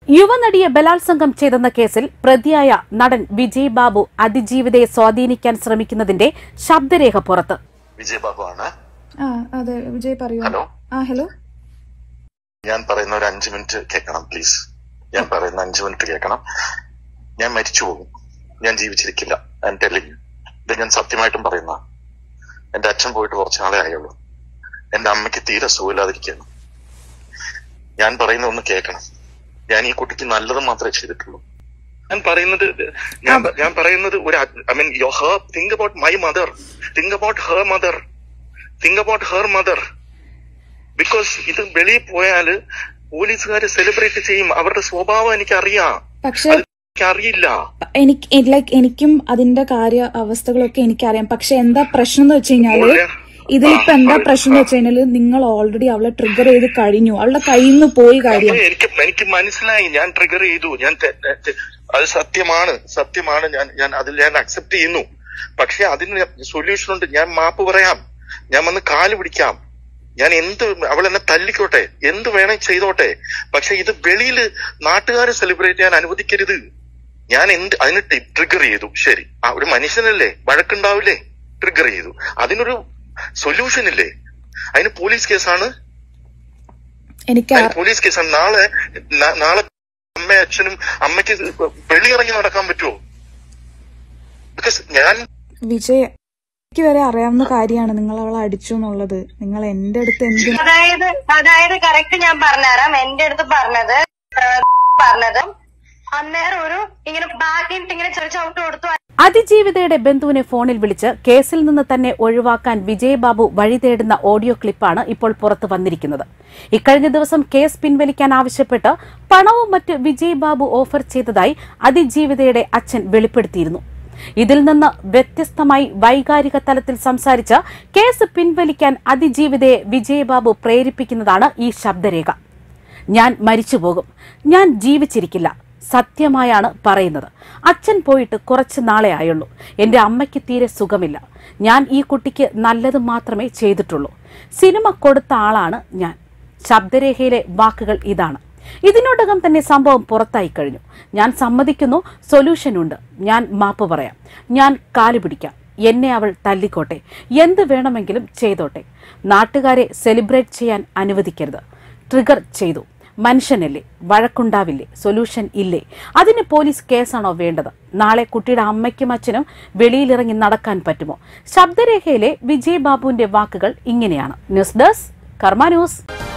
യുവനടിയെ ബലാത്സംഗം ചെയ്തെന്ന കേസിൽ പ്രതിയായ നടൻ വിജയ് ബാബു അതിജീവിതയെ സ്വാധീനിക്കാൻ ശ്രമിക്കുന്നതിന്റെ ശബ്ദരേഖ പുറത്ത് വിജയ് ബാബു ആണ് ആ അതെ വിജയ് പറയൂ ഹലോ ആ ഹലോ ഞാൻ പറയുന്ന ഒരു അഞ്ചു മിനിറ്റ് കേൾക്കണം പ്ലീസ് ഞാൻ പറയുന്ന അഞ്ചു മിനിറ്റ് കേൾക്കണം ഞാൻ മരിച്ചു പോകും ഞാൻ ജീവിച്ചിരിക്കില്ല ഞാൻ ടെല്ലിങ് ഇത് ഞാൻ സത്യമായിട്ടും പറയുന്ന എന്റെ അച്ഛൻ പോയിട്ട് കുറച്ച് നാളെ ആയുള്ളൂ എന്റെ അമ്മയ്ക്ക് തീരെ സുഖമില്ലാതിരിക്കുകയാണ് ഞാൻ പറയുന്ന ഒന്ന് കേൾക്കണം ഞാൻ ഈ കുട്ടിക്ക് നല്ലത് മാത്രമേ ചെയ്തിട്ടുള്ളൂ ഞാൻ പറയുന്നത് ഞാൻ ഞാൻ പറയുന്നത് ഒരു I mean you her think about my mother think about her mother think about her mother because ഇത് വെളിയിൽ പോയാല് പോലീസുകാർ സെലിബ്രേറ്റ് ചെയ്യും അവരുടെ സ്വഭാവം എനിക്കറിയാം പക്ഷെ അത് എനിക്കറിയില്ല എനിക്ക് ലൈക്ക് എനിക്കും അതിന്റെ കാര്യ അവസ്ഥകളൊക്കെ എനിക്കറിയാം പക്ഷെ എന്താ പ്രശ്നം എന്ന് വെച്ച് കഴിഞ്ഞാല് മോളെ, ഇതിലിപ്പോ എന്താ ആ, പ്രശ്നം എന്ന് വെച്ച് കഴിഞ്ഞാല് നിങ്ങൾ ഓൾറെഡി അവളെ ട്രിഗർ ചെയ്ത് കഴിഞ്ഞു അവളുടെ കയ്യിൽ നിന്ന് പോയി കാര്യം അപ്പൊ എനിക്ക് എനിക്ക് മനസ്സിലായി ഞാൻ ട്രിഗർ ചെയ്തു ഞാൻ തെ- തെ- തെ- അത് സത്യമാണ് സത്യമാണ് ഞാൻ ഞാൻ അതിൽ ഞാൻ അക്സെപ്റ്റ് ചെയ്യുന്നു പക്ഷെ അതിന് സൊല്യൂഷൻ ഉണ്ട് ഞാൻ മാപ്പ് പറയാം ഞാൻ വന്ന് കാല് പിടിക്കാം ഞാൻ എന്ത് അവൾ എന്നെ തല്ലിക്കോട്ടെ എന്ത് വേണേ ചെയ്തോട്ടെ പക്ഷെ ഇത് വെളിയിൽ നാട്ടുകാരെ സെലിബ്രേറ്റ് ചെയ്യാൻ അനുവദിക്കരുത് ഞാൻ എന്ത് അതിന് ട്രിഗർ ചെയ്തു ശരി ആ ഒരു മനുഷ്യനല്ലേ വഴക്കുണ്ടാവില്ലേ ട്രിഗർ ചെയ്തു അതിനൊരു സൊല്യൂഷൻ ഇല്ലേ അതിന് പോലീസ് കേസാണ് എനിക്ക് അതിന് പോലീസ് കേസാണ് നാളെ നാ- നാളെ അമ്മ അച്ഛനും അമ്മയ്ക്ക് വെളിയിറങ്ങി നടക്കാൻ പറ്റുമോ ബിക്കോസ് ഞാൻ വിജയ് എനിക്ക് വരെ അറിയാവുന്ന കാര്യമാണ് നിങ്ങൾ അവളെ അടിച്ചു എന്നുള്ളത് നിങ്ങൾ എന്റെ അടുത്ത് എന്തിനാ അതായത് അതായത് കറക്റ്റ് ഞാൻ പറഞ്ഞുതരാം എന്റെ അടുത്ത് പറഞ്ഞത് ആ, പറഞ്ഞത് അന്നേരം ഒരു ഇങ്ങനെ ബാക്കിട്ട് ഇങ്ങനെ ചെറിയ ചവിട്ട് കൊടുത്തു അതിജീവിതയുടെ ബന്ധുവിനെ ഫോണിൽ വിളിച്ച് കേസിൽ നിന്ന് തന്നെ ഒഴിവാക്കാൻ വിജയ് ബാബു വഴി തേടുന്ന ഓഡിയോ ക്ലിപ്പാണ് ഇപ്പോൾ പുറത്തു വന്നിരിക്കുന്നത് ഇക്കഴിഞ്ഞ ദിവസം കേസ് പിൻവലിക്കാൻ ആവശ്യപ്പെട്ട് പണവും മറ്റ് വിജയ് ബാബു ഓഫർ ചെയ്തതായി അതിജീവിതയുടെ അച്ഛൻ വെളിപ്പെടുത്തിയിരുന്നു ഇതിൽ നിന്ന് വ്യത്യസ്തമായി വൈകാരിക തലത്തിൽ സംസാരിച്ച് കേസ് പിൻവലിക്കാൻ അതിജീവിതയെ വിജയ് ബാബു പ്രേരിപ്പിക്കുന്നതാണ് ഈ ശബ്ദരേഖ ഞാൻ മരിച്ചുപോകും ഞാൻ ജീവിച്ചിരിക്കില്ല സത്യമായാണ് പറയുന്നത് അച്ഛൻ പോയിട്ട് കുറച്ച് നാളെ ആയുള്ളൂ എൻ്റെ അമ്മയ്ക്ക് തീരെ സുഖമില്ല ഞാൻ ഈ കുട്ടിക്ക് നല്ലത് മാത്രമേ ചെയ്തിട്ടുള്ളൂ സിനിമ കൊടുത്ത ആളാണ് ഞാൻ ശബ്ദരേഖയിലെ വാക്കുകൾ ഇതാണ് ഇതിനോടകം തന്നെ സംഭവം പുറത്തായി കഴിഞ്ഞു ഞാൻ സമ്മതിക്കുന്നു സൊല്യൂഷൻ ഉണ്ട് ഞാൻ മാപ്പ് പറയാം ഞാൻ കാല് പിടിക്കാം എന്നെ അവൾ തല്ലിക്കോട്ടെ എന്ത് വേണമെങ്കിലും ചെയ്തോട്ടെ നാട്ടുകാരെ സെലിബ്രേറ്റ് ചെയ്യാൻ അനുവദിക്കരുത് ട്രിഗർ ചെയ്തു മനുഷ്യനല്ലേ വഴക്കുണ്ടാവില്ലേ സൊല്യൂഷൻ ഇല്ലേ അതിന് പോലീസ് കേസാണോ വേണ്ടത് നാളെ കുട്ടിയുടെ അമ്മയ്ക്കും അച്ഛനും വെളിയിലിറങ്ങി നടക്കാൻ പറ്റുമോ ശബ്ദരേഖയിലെ വിജയ് ബാബുവിന്റെ വാക്കുകൾ ഇങ്ങനെയാണ് ന്യൂസ് ഡെസ്ക് കർമ്മ ന്യൂസ്